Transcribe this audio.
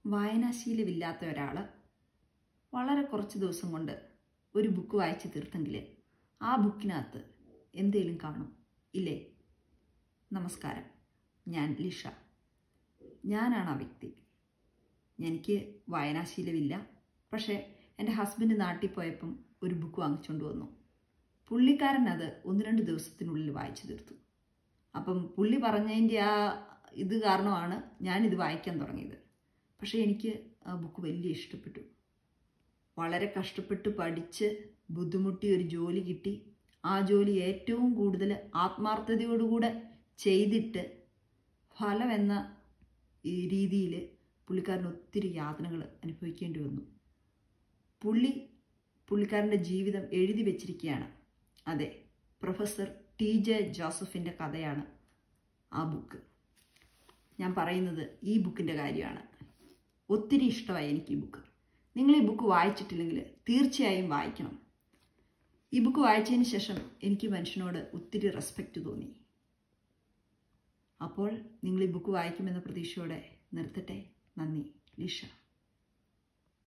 വായനാശീലമില്ലാത്ത ഒരാൾ വളരെ കുറച്ച് ദിവസം കൊണ്ട് ഒരു ബുക്ക് വായിച്ച് തീർത്തെങ്കിൽ ആ ബുക്കിനകത്ത് എന്തേലും കാണും ഇല്ലേ നമസ്കാരം ഞാൻ ലിഷ ഞാനാണ് ആ വ്യക്തി എനിക്ക് വായനാശീലമില്ല പക്ഷേ എൻ്റെ ഹസ്ബൻഡ് നാട്ടിൽ പോയപ്പം ഒരു ബുക്ക് വാങ്ങിച്ചുകൊണ്ട് വന്നു പുള്ളിക്കാരൻ അത് ഒന്ന് രണ്ട് ദിവസത്തിനുള്ളിൽ വായിച്ചു തീർത്തു അപ്പം പുള്ളി പറഞ്ഞതിൻ്റെ ആ ഇത് കാരണമാണ് ഞാനിത് വായിക്കാൻ തുടങ്ങിയത് പക്ഷേ എനിക്ക് ആ ബുക്ക് വലിയ ഇഷ്ടപ്പെട്ടു വളരെ കഷ്ടപ്പെട്ട് പഠിച്ച് ബുദ്ധിമുട്ടി ഒരു ജോലി കിട്ടി ആ ജോലി ഏറ്റവും കൂടുതൽ ആത്മാർത്ഥതയോടുകൂടെ ചെയ്തിട്ട് ഫലം എന്ന ഈ രീതിയിൽ പുള്ളിക്കാരന് ഒത്തിരി യാതനകൾ അനുഭവിക്കേണ്ടി വന്നു പുള്ളി പുള്ളിക്കാരൻ്റെ ജീവിതം എഴുതി വെച്ചിരിക്കുകയാണ് അതെ പ്രൊഫസർ ടി ജെ ജോസഫിൻ്റെ കഥയാണ് ആ ബുക്ക് ഞാൻ പറയുന്നത് ഈ ബുക്കിൻ്റെ കാര്യമാണ് ഒത്തിരി ഇഷ്ടമായി എനിക്ക് ഈ ബുക്ക് നിങ്ങൾ ഈ ബുക്ക് വായിച്ചിട്ടില്ലെങ്കിൽ തീർച്ചയായും വായിക്കണം ഈ ബുക്ക് വായിച്ചതിന് ശേഷം എനിക്ക് മനുഷ്യനോട് ഒത്തിരി റെസ്പെക്റ്റ് തോന്നി അപ്പോൾ നിങ്ങൾ ഈ ബുക്ക് വായിക്കുമെന്ന പ്രതീക്ഷയോടെ നിർത്തട്ടെ നന്ദി ലിഷ